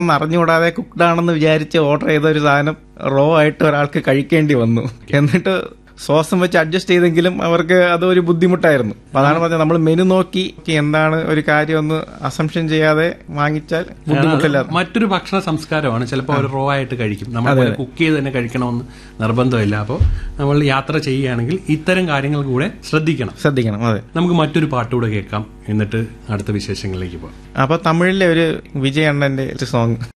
ഒന്ന് അറിഞ്ഞുകൂടാതെ കുക്ക്ഡ് ആണെന്ന് വിചാരിച്ച് ഓർഡർ ചെയ്ത ഒരു സാധനം റോ ആയിട്ട് ഒരാൾക്ക് കഴിക്കേണ്ടി വന്നു എന്നിട്ട് സോസും വെച്ച് അഡ്ജസ്റ്റ് ചെയ്തെങ്കിലും അവർക്ക് അതൊരു ബുദ്ധിമുട്ടായിരുന്നു അപ്പൊ അതാണ് പറഞ്ഞത് നമ്മൾ മെനു നോക്കി എന്താണ് ഒരു കാര്യം ഒന്ന് അസംഷൻ ചെയ്യാതെ വാങ്ങിച്ചാൽ ബുദ്ധിമുട്ടില്ല മറ്റൊരു ഭക്ഷണ സംസ്കാരമാണ് ചിലപ്പോൾ അവർ റോ ആയിട്ട് കഴിക്കും നമ്മൾ കുക്ക് ചെയ്ത് തന്നെ കഴിക്കണമെന്ന് നിർബന്ധമില്ല അപ്പോൾ നമ്മൾ യാത്ര ചെയ്യുകയാണെങ്കിൽ ഇത്തരം കാര്യങ്ങൾ കൂടെ ശ്രദ്ധിക്കണം ശ്രദ്ധിക്കണം അതെ നമുക്ക് മറ്റൊരു പാട്ടുകൂടെ കേൾക്കാം എന്നിട്ട് അടുത്ത വിശേഷങ്ങളിലേക്ക് പോകാം അപ്പൊ തമിഴിലെ ഒരു വിജയ് അണ്ണന്റെ സോങ്